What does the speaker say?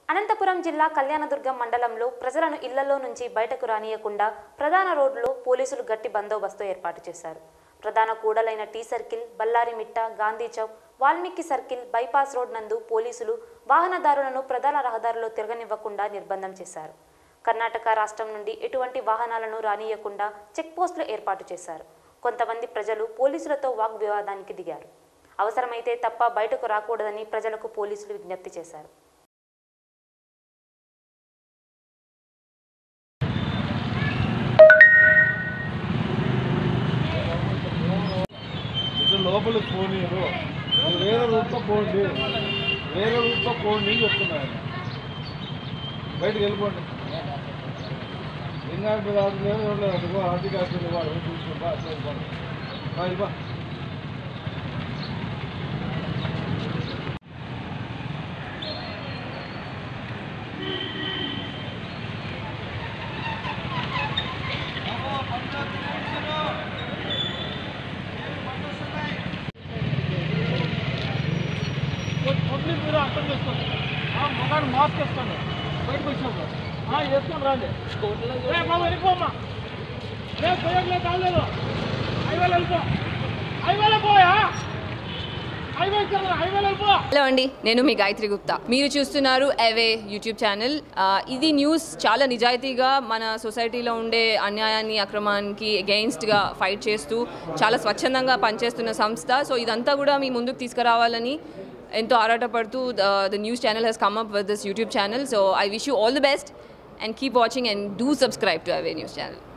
అనంతపురం జిల్లా కళ్యాణదుర్గం మండలంలో ప్రజలను ఇళ్లలో నుంచి బయటకు రానియకుండా ప్రధాన రోడ్లో పోలీసులు గట్టి బందోబస్తు ఏర్పాటు చేశారు ప్రధాన కూడలైన T circle Ballarimitta Gandhi Chowk Valmiki circle bypass road నందు పోలీసులు వాహనదారులను ప్రధాన రహదారిలో తిరగనివ్వకుండా నిర్బంధం చేశారు కర్ణాటక రాష్ట్రం నుండి ఎటువంటి వాహనాలను రానియకుండా చెక్ పోస్టులు ఏర్పాటు చేశారు కొంతమంది ప్రజలు పోలీసులతో వాగ్వివాదానికి దిగారు అవసరమైతే తప్ప బయటకు రాకూడదని ప్రజలకు పోలీసులు విజ్ఞప్తి చేశారు ఇది లోపలికి పోనీరు మీరు వేరే రూట్లో పోండి వేరే రూట్లో పోండి అని చెప్తున్నాను బయటకు వెళ్ళిపోండి ఇంకా రాదు లేదు ఎవరు లేదు అదిగో ఆర్థిక ఆస్తులు వాడు చూసుకుంటా అట్లా వెళ్ళిపోండి బా, వెళ్ళిపో. కొద్ది మీరు అర్థం చేసుకోండి మొగాడు మాస్క్ వేసుకోండి బయటకు వచ్చినప్పుడు ఆ, వేసుకొని రండి రే బాబు వెళ్ళిపోమ్మా రే పోయట్లేదు కాలేదు హైవేలో వెళ్ళిపో హైవేలో పోయా హైవే ఇచ్చారు హైవేలో వెళ్ళిపో హలో అండి నేను మీ గాయత్రి గుప్తా మీరు చూస్తున్నారు అవే యూట్యూబ్ ఛానల్ ఆ, ఇది న్యూస్ చాలా నిజాయితీగా మన సొసైటీలో ఉండే అన్యాయాన్ని అక్రమానికి అగెయిన్స్ట్గా ఫైట్ చేస్తూ చాలా స్వచ్ఛందంగా పనిచేస్తున్న సంస్థ సో ఇదంతా కూడా మీ ముందుకు తీసుకురావాలని ఎంతో ఆరాటపడుతూ the news channel has come up with this YouTube channel so I wish you all the best and keep watching and do subscribe to our news channel